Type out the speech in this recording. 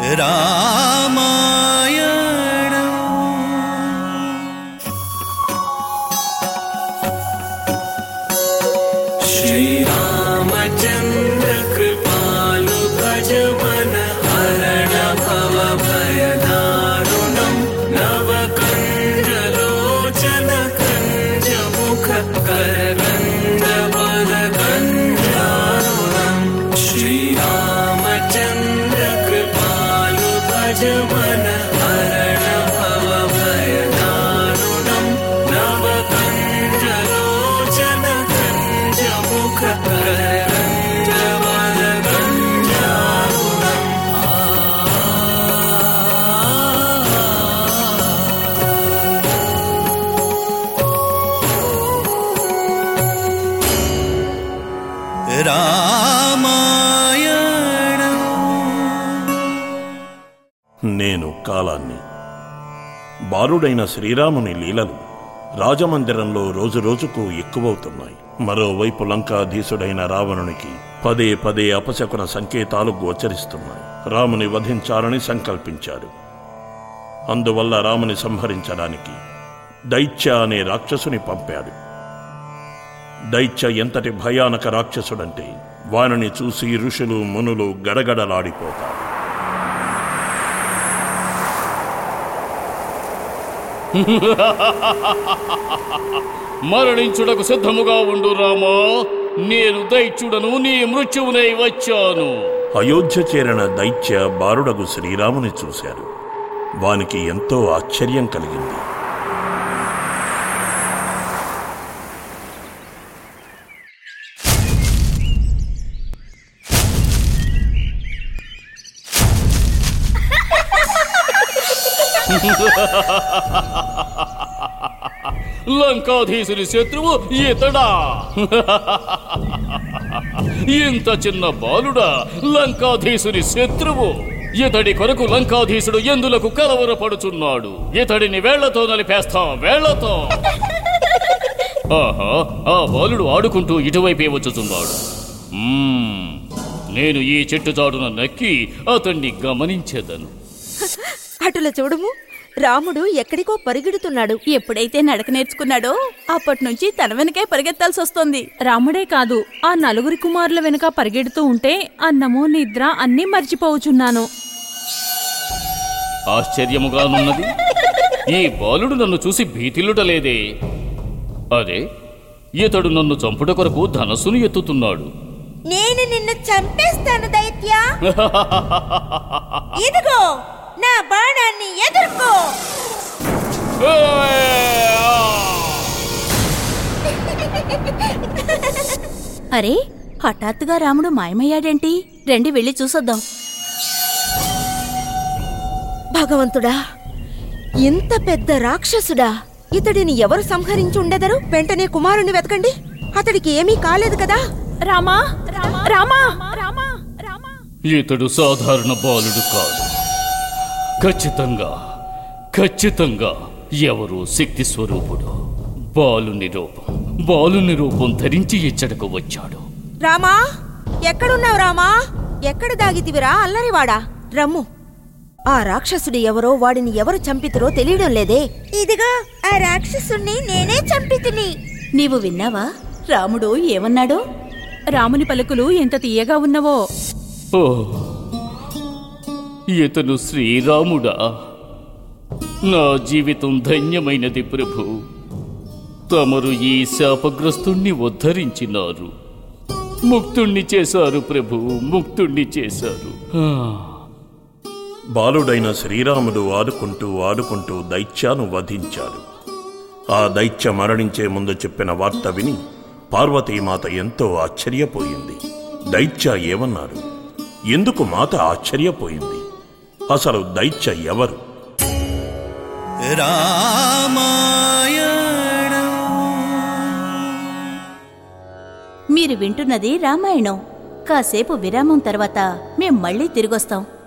రామాయణం श्रीरामचन्द्र कृपालु भज मन हरण भव भयदारुणम् नवकण्डलोचन कञ्ज मुख करगन्ध वरगन्धारुणम् श्रीरामचन्द्र कृपालु भज मन हरण भव भयदारुणम् नवकण्डलोचन कञ्ज मुख करगन्ध वरगन्धारुणम् రామాయణం నేను కాలాన్ని బాలుడైన శ్రీరాముని లీలలు రాజమందిరంలో రోజురోజుకు ఎక్కువవుతున్నాయి మరోవైపు లంకాధీసుడైన రావణునికి పదే పదే అపశకున సంకేతాలు గోచరిస్తున్నాయి రాముని వధించాలని సంకల్పించాడు అందువల్ల రాముని సంహరించడానికి దైత్య అనే రాక్షసుని పంపాడు దైత్య ఎంతటి భయానక రాక్షసుడంటే వానిని చూసి ఋషులు మునులు గడగడలాడిపోతారు మరణించుటకు సిద్ధముగా ఉండు రామా నేను దైత్యుడను నీ మృత్యువునై వచ్చాను అయోధ్య చేరిన దైత్య బారుడగు శ్రీరాముని చూశారు వానికి ఎంతో ఆశ్చర్యం కలిగింది లంకాధీసుని శత్రువు ఇతడా ఇంత చిన్న బాలుడా లంకాధీసుని శత్రువు ఇతడి కొరకు లంకాధీసుడు ఎందులకు కలవరపడుచున్నాడు ఇతడిని వేళ్లతో నలిపేస్తాం వేళ్లతో ఆహా ఆ బాలుడు ఆడుకుంటూ ఇటువైపే వచ్చుచున్నాడు మ్మ్, నేను ఈ చెట్టు చాటున నక్కి అతన్ని గమనించెదను అటుల చూడుము రాముడు ఎక్కడికో పరిగెడుతున్నాడు ఎప్పుడైతే నడక నేర్చుకున్నాడో అప్పటి నుంచి తన వెనకే పరిగెత్తాల్సి వస్తుంది రాముడే కాదు ఆ నలుగురి కుమారుల వెనుక పరిగెడుతూ ఉంటే అన్నము నిద్ర అన్నీ మర్చిపోవచున్నాను ఆశ్చర్యముగానున్నది ఈ బాలుడు నన్ను చూసి భీతిల్లుటలేదే అదే ఇతడు నన్ను చంపుట కొరకు ధనస్సును ఎత్తుతున్నాడు నేను నిన్ను చంపేస్తాను దైత్య ఇదిగో నా బాణాన్ని ఎదుర్కో అరే హఠాత్తుగా రాముడు మాయమయ్యాడేంటి రండి వెళ్ళి చూసొద్దాం భగవంతుడా ఇంత పెద్ద రాక్షసుడా ఇతడిని ఎవరు సంహరించుండెదరు వెంటనే కుమారుని వెతకండి అతడికి ఏమీ కాలేదు కదా రామా రామా రామా రామా రామా ఇతడు సాధారణ బాలుడు కాదు ఖచ్చితంగా ఖచ్చితంగా ఎవరు శక్తి స్వరూపుడు బాలుని రూపం బాలుని రూపం ధరించి ఇచ్చటకు వచ్చాడు రామా ఎక్కడున్నావు రామా ఎక్కడ దాగితివిరా అల్లరివాడా రమ్ము ఆ రాక్షసుడు ఎవరో వాడిని ఎవరు చంపితురో తెలియడం లేదే ఇదిగో ఆ రాక్షసుణ్ణి నేనే చంపితిని నీవు విన్నావా రాముడు ఏమన్నాడో రాముని పలుకులు ఎంత తీయగా ఉన్నవో ఓ ఇతను శ్రీరాముడా నా జీవితం ధన్యమైనది ప్రభు తమరు ఈ శాపగ్రస్తుణ్ణి ఉద్ధరించినారు ముక్తుణ్ణి చేశారు ప్రభు ముక్తుణ్ణి చేశారు ఆ, బాలుడైన శ్రీరాముడు ఆడుకుంటూ ఆడుకుంటూ దైత్యాను వధించాడు ఆ దైత్య మరణించే ముందు చెప్పిన వార్త విని పార్వతీమాత ఎంతో ఆశ్చర్యపోయింది దైత్య ఏమన్నారు ఎందుకు మాత ఆశ్చర్యపోయింది అసలు దైత్య ఎవరు రామాయణం మీరు వింటున్నది రామాయణం కాసేపు విరామం తర్వాత మేం మళ్ళీ తిరిగొస్తాం